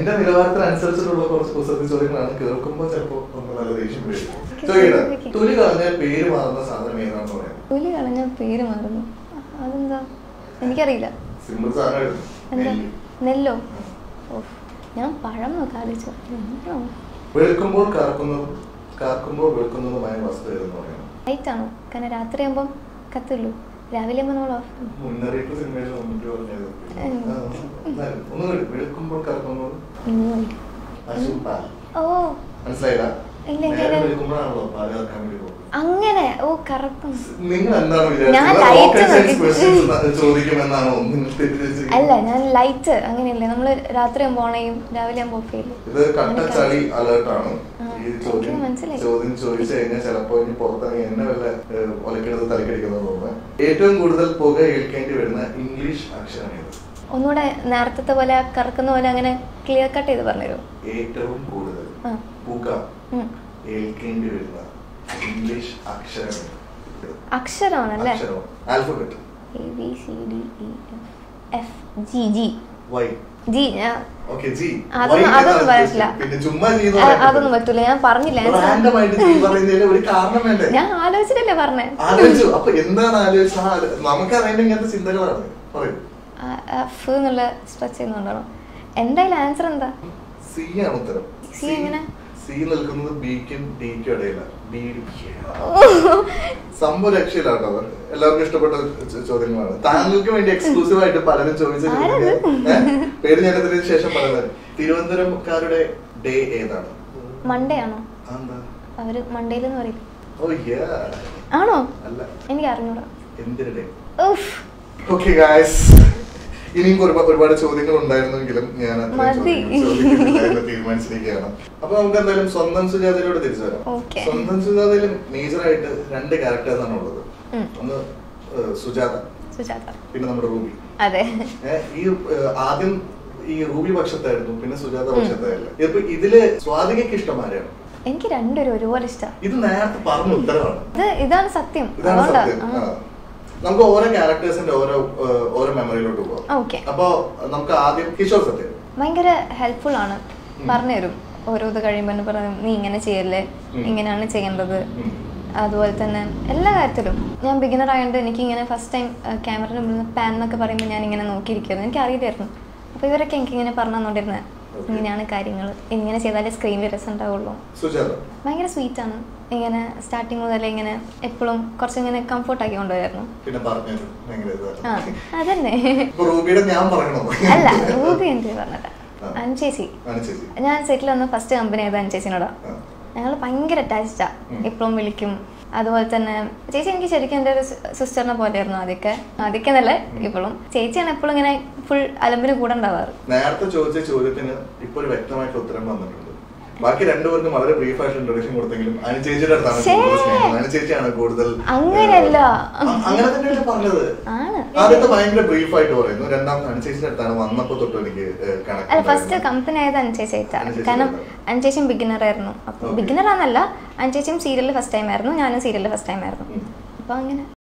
എന്റെ നിലവാരത്തിനനുസരിച്ചിട്ടുള്ള കുറച്ച് കുസൃതി ചോദ്യങ്ങളാണ് കേൾക്കുമ്പോൾ ചിലപ്പോ നമുക്ക് നല്ല ദേഷ്യം വരും ചോദിക്കട്ടെ തൊലി കളഞ്ഞാൽ പേര് മാറുന്ന സാധനം ഏതാണെന്ന് പറയാം പുലി കളഞ്ഞ പേര് മാറുന്നു അതെന്താ എനിക്കറിയില്ല സിമ്പിൾ സാധനം എന്താ നെല്ല്. നെല്ലോ ഓ ഞാൻ പഴം നോക്കാം ആലോചിച്ചു വെളുക്കുമ്പോൾ കറക്കുന്നതും കാർക്കുമ്പോൾ വെളുക്കുന്നതുമായ വസ്തു ഏതെന്ന് പറയാം ലൈറ്റ് ആണോ കാരണം രാത്രി ആകുമ്പം കത്തുള്ളൂ രാവിലെ ആകുമ്പോൾ നമ്മൾ ഓഫ് മുന്നറിയിപ്പ് സിനിമയിൽ നമുക്ക് പറഞ്ഞത് ഉം. ആ, എന്നാലും ഒന്നുകൂടി വെളുക്കുമ്പോൾ കറക്കുന്നത് ഇന്നും പശുപ്പാൽ ഓ മനസ്സിലായില്ല ഇല്ല, നേരെ ഇല്ല. വെളുക്കുമ്പോഴാണല്ലോ പാല് കറക്കാൻ വേണ്ടി പോകുന്നത് അങ്ങനെ ഓ കറക്കം നിങ്ങൾ എന്താണ് ഞാൻ വിചാരിച്ചത് light Rocket science നോക്കി. questions ചോദിക്കുമെന്നാണോ നിങ്ങൾ തെറ്റിദ്ധരിച്ചിരിക്കുന്നത്? അല്ല ഞാൻ ലൈറ്റ് അങ്ങനെയല്ലേ നമ്മൾ രാത്രി ആകുമ്പോൾ ഓണയും രാവിലെ ആകുമ്പോൾ ഓഫ് ചെയ്യില്ലേ ഇത് കട്ട ചളി അലേർട്ടാണ് ആ, ഈ ചോദ്യം എനിക്ക് മനസ്സിലായി. ചോദ്യം ചോദിച്ചു കഴിഞ്ഞാൽ ചിലപ്പോ ഇനി പുറത്തിറങ്ങി എന്നെ വല്ല ഏഹ്, ഒലക്കെടുത്ത് തലക്കടിക്കുന്നത് തോന്നുന്നത് ഏറ്റവും കൂടുതൽ പുക ഏൽക്കേണ്ടി വരുന്ന ഇംഗ്ലീഷ് അക്ഷരം ഏത് ഒന്നുകൂടെ നേരത്തെ പോലെ ആ കറക്കുന്ന പോലെ അങ്ങനെ ക്ലിയർ കട്ട് ചെയ്ത് പറഞ്ഞുതരുമോ ഏറ്റവും കൂടുതൽ ആ. പുക ഉം. ഏൽക്കേണ്ടി വരുന്ന ഇംഗ്ലീഷ് അക്ഷരം ഏത്? അക്ഷരമാണല്ലേ അക്ഷരം alphabet A B C D E F F G G Y G ഞാൻ ഓക്കെ ജി അതൊന്നും- Y അതൊന്നും എന്നാണ് പറ്റില്ല. പിന്നെ ചുമ്മാ ജി എന്ന് ആ, പറയാൻ അതൊന്നും പറ്റൂല ഞാൻ പറഞ്ഞില്ല ഞാൻ സ- Random ആയിട്ട് ജി പറയുന്നതിന് ഒരു കാരണം വേണ്ടേ ഞാൻ ആലോചിച്ചിട്ടല്ലേ പറഞ്ഞേ ആലോചിച്ചു അപ്പൊ എന്താണ് ആലോചിച്ചത് ആ, നമുക്കറിയേണ്ട ഇങ്ങനത്തെ ചിന്തകളാണ് പറയൂ എഫ് എന്നുള്ള സ്ട്രെച്ച് ചെയ്യുന്നുണ്ടോ എന്തായാലും ആൻസർ എന്താ സി ആണ് ഉത്തരം C എങ്ങനെ? സി നിൽക്കുന്നത് ബിക്കും ഡിക്കും ഇടയില ബി സംഭവ രക്ഷയിലാട്ടോ അത് എല്ലാവർക്കും ഇഷ്ടപ്പെട്ട ചോ- ചോദ്യങ്ങളാണ് താങ്കൾക്ക് വേണ്ടി എക്സ്ക്ലൂസീവ് ആയിട്ട് പലരും ചോദിച്ച ആരത്? ചോദ്യങ്ങൾ. ഏ? പേര് ഞാനതിന് ശേഷം പറയുന്നത് തിരുവനന്തപുരംകാരുടെ ഡേ ഏതാണ് മൺഡേ ആണോ അതെന്താ? അവര് മൺഡേയിൽ എന്ന് പറയില്ല ഓ yeah. ആണോ അല്ല എനിക്ക് അറിഞ്ഞൂടാ എന്തിന് ഡേ ഉഫ് ഓക്കെ ഗായ്സ് ഇനിയും ഒരുപാട് ഒരുപാട് ചോദ്യങ്ങൾ ഉണ്ടായിരുന്നെങ്കിലും ഞാൻ അത്രയും മതി. ചോദ്യങ്ങൾ ചോദിക്കുന്നില്ല എന്ന് തീരുമാനിച്ചിരിക്കുകയാണ് അപ്പൊ നമുക്ക് എന്തായാലും സ്വന്തം സുജാതയിലൂടെ തിരിച്ചു വരാം Okay. സ്വന്തം സുജാതയിൽ മേജർ ആയിട്ട് രണ്ട് ക്യാരക്ടേഴ്സ് ആണ് ഉള്ളത് ഉം. ഒന്ന് ഏഹ്, സുജാത സുജാത പിന്നെ നമ്മുടെ റൂബി അതെ ഏഹ്, ഈ ഏഹ്, ആദ്യം ഈ റൂബി പക്ഷത്തായിരുന്നു പിന്നെ സുജാത പക്ഷത്തായില്ല ഇപ്പൊ ഇതില് സ്വാതികയ്ക്ക് ഇഷ്ടം ആരെയാണ് എനിക്ക് രണ്ടുപേരും ഒരുപോലെ ഇഷ്ടം ഇത് നേരത്തെ പറഞ്ഞ ഉത്തരവാണ് ഇത് ഇതാണ് സത്യം ഇതാണ് അതുകൊണ്ടാ സത്യം ആ. നമുക്ക് ഓരോ ക്യാരക്ടേഴ്സിന്റെ ഓരോ ഏഹ്, ഓരോ മെമ്മറിയിലോട്ട് പോവാം ഓക്കെ അപ്പൊ നമുക്ക് ആദ്യം കിഷോർ സത്യം ഭയങ്കര ഹെൽപ്ഫുൾ ആണ് ഉം. പറഞ്ഞുതരും ഓരോ ഇത് കഴിയുമ്പോൾ എന്നെ പറയും നീ ഇങ്ങനെ ചെയ്യല്ലേ ഉം. ഇങ്ങനെയാണ് ചെയ്യേണ്ടത് ഉം. അതുപോലെ തന്നെ എല്ലാ കാര്യത്തിലും ഞാൻ ബിഗിനർ ആയതുകൊണ്ട് എനിക്ക് ഇങ്ങനെ ഫസ്റ്റ് ടൈം ക്യാമറയുടെ മുന്നിൽ പാൻ എന്നൊക്കെ പറയുമ്പോൾ ഞാൻ ഇങ്ങനെ നോക്കിയിരിക്കുമായിരുന്നു എനിക്ക് അറിയില്ലായിരുന്നു അപ്പോൾ ഇവരൊക്കെ എനിക്ക് ഇങ്ങനെ പറഞ്ഞു തന്നോണ്ടിരുന്നത് Okay. ഇങ്ങനെയാണ് കാര്യങ്ങൾ ഇങ്ങനെ ചെയ്താലേ സ്ക്രീനിൽ രസം ഉണ്ടാവുള്ളൂ സുജാത ഭയങ്കര സ്വീറ്റ് ആണ് ഇങ്ങനെ സ്റ്റാർട്ടിങ് മുതലേ ഇങ്ങനെ എപ്പോഴും കുറച്ച് ഇങ്ങനെ കംഫർട്ട് ആക്കി കൊണ്ടുവരുന്നു പിന്നെ പറഞ്ഞത് ഭയങ്കര ആ ഇതാണ്. അതന്നെ ഇപ്പൊ റൂബിയുടെ ഞാൻ പറയണോ അല്ല റൂബി എൻ്റെ പറഞ്ഞത് ആ. അനുചേച്ചി ആണ് ചേച്ചി ഞാൻ സെറ്റിൽ വന്ന ഫസ്റ്റ് കമ്പനി ആയത് അനുചേച്ചിനോടാ ആ. ഞങ്ങൾ ഭയങ്കര അറ്റാച്ച്ഡാ ഉം. എപ്പോഴും വിളിക്കും അതുപോലെ തന്നെ ചേച്ചി എനിക്ക് ശരിക്കും എൻ്റെ ഒരു സിസ്റ്ററിനെ പോലെയായിരുന്നു ആദ്യമൊക്കെ ആദ്യമൊക്കെ എന്നല്ല ഇപ്പോഴും ചേച്ചിയാണ് എപ്പോഴും ഇങ്ങനെ ഫുൾ അലമ്പിന് കൂടെ ഉണ്ടാവാറ് നേരത്തെ ചോദിച്ച ചോദ്യത്തിന് ഇപ്പൊ ഒരു വ്യക്തമായിട്ടുള്ള ഉത്തരം വന്നിട്ടുണ്ട് ബാക്കി രണ്ടുപേർക്കും വളരെ ബ്രീഫ് ആയിട്ട് ഇൻട്രൊഡക്ഷൻ കൊടുത്തെങ്കിലും അനുചേച്ചിയുടെ അടുത്താണ് ശ്ശേ. കൂടുതൽ സ്നേഹം അനുചേച്ചിയാണ് കൂടുതൽ അങ്ങനെയല്ല. ഏഹ്, അ- അങ്ങനെ തന്നെയല്ലേ പറഞ്ഞത് ആണ് ആദ്യത്തെ ഭയങ്കര ബ്രീഫ് ആയിട്ട് പറയുന്നു രണ്ടാമത് അനുചേച്ചിയുടെ അടുത്താണ് വന്നപ്പോ തൊട്ട് എനിക്ക് കണക്ട് അല്ല ഫസ്റ്റ് കമ്പനി ആയത് അനുചേച്ചി ആയിട്ടാ അനുചേച്ചി കാരണം ആയിട്ടാ. അനുചേച്ചിയും ബിഗിനർ ആയിരുന്നു അപ്പം Okay. ബിഗിനർ ആണെന്നല്ല അനുചേച്ചിയും സീരിയലിൽ ഫസ്റ്റ് ടൈം ആയിരുന്നു ഞാനും സീരിയലിൽ ഫസ്റ്റ് ടൈം ആയിരുന്നു ഉം. അപ്പൊ അങ്ങനെ